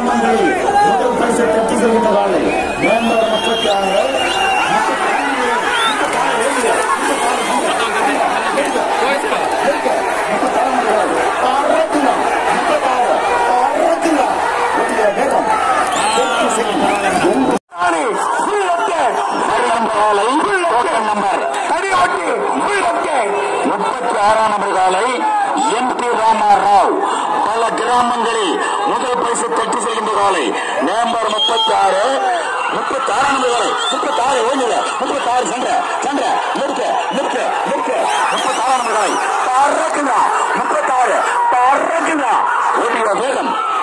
கிராமங்களில் முதல் பரிசு தட்டி செல்கின்ற காலை நவம்பர் முப்பத்தி ஆறு முப்பத்தி ஆறாம் நம்பர் காலை எம் பி ராமாராவ் பல கிராமங்களில் முதல் பரிசு தட்டி செல்கின்ற காலை நவம்பர் முப்பத்தி ஆறு முப்பத்தி ஆறாம் நம்பர் காலை முப்பத்தி ஆறு ஓடுங்க முப்பத்தி ஆறு சண்டை சண்டை நிறுத்த நிறுத்த நிறுத்த முப்பத்தி ஆறாம் நம்பர் காலை பறக்குதா முப்பத்தி ஆறு பறக்குதா ஓடிய வேகம்